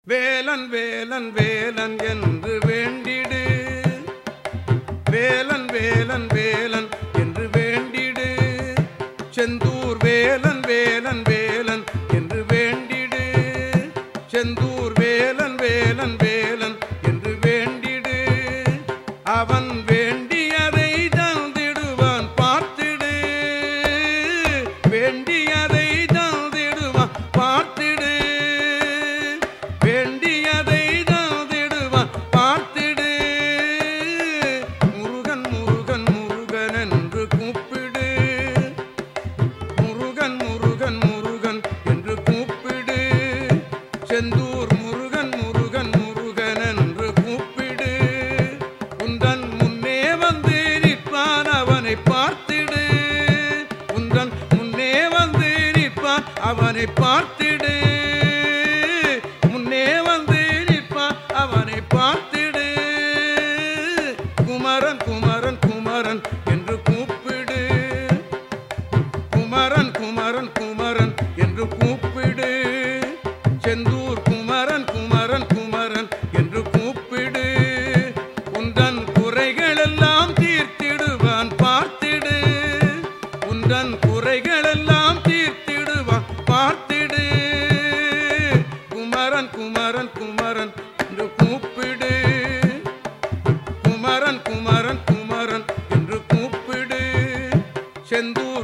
வேலன் வேலன் வேலன் என்று வேண்டிடு வேலன் வேலன் வேலன் என்று வேண்டிடு செந்தூர் வேலன் வேலன் வேலன் என்று வேண்டிடு செந்தூர் வேலன் வேலன் வேலன் என்று வேண்டிடு அவன் வேண்டியதை தந்திடுவான் பார்த்திடு வேண்டியதை தந்திடுவான் பார்த்திடு வேண்டியதை தந்திடுவான் பார்த்திடு முருகன் முருகன் முருகன் என்று கூப்பிடு முருகன் முருகன் முருகன் என்று கூப்பிடு செந்தூர் முருகன் முருகன் முருகன் என்று கூப்பிடு உந்தன் முன்னே வந்து நிற்பான் அவனை பார்த்திடு உந்தன் முன்னே வந்து நிற்பான் அவனை பார்த்திடு முன்னே வந்து நிற்பான் அவனை பார்த்திடு குமரன் குமரன் குமரன் என்று கூப்பிடு குமரன் குமரன் குமரன் என்று கூப்பிடு செந்தூர் குமரன் குமரன் குமரன் என்று கூப்பிடு உந்தன் குறைகளெல்லாம் தீர்த்திடுவான் பார்த்திடு உந்தன் குறைகளெல்லாம் தீர்த்திடுவான் பார்த்திடு குமரன் குமரன் குமரன் என்று கூப்பிடு குமரன் குமரன் குமரன் என்று கூப்பிடு செந்தூர்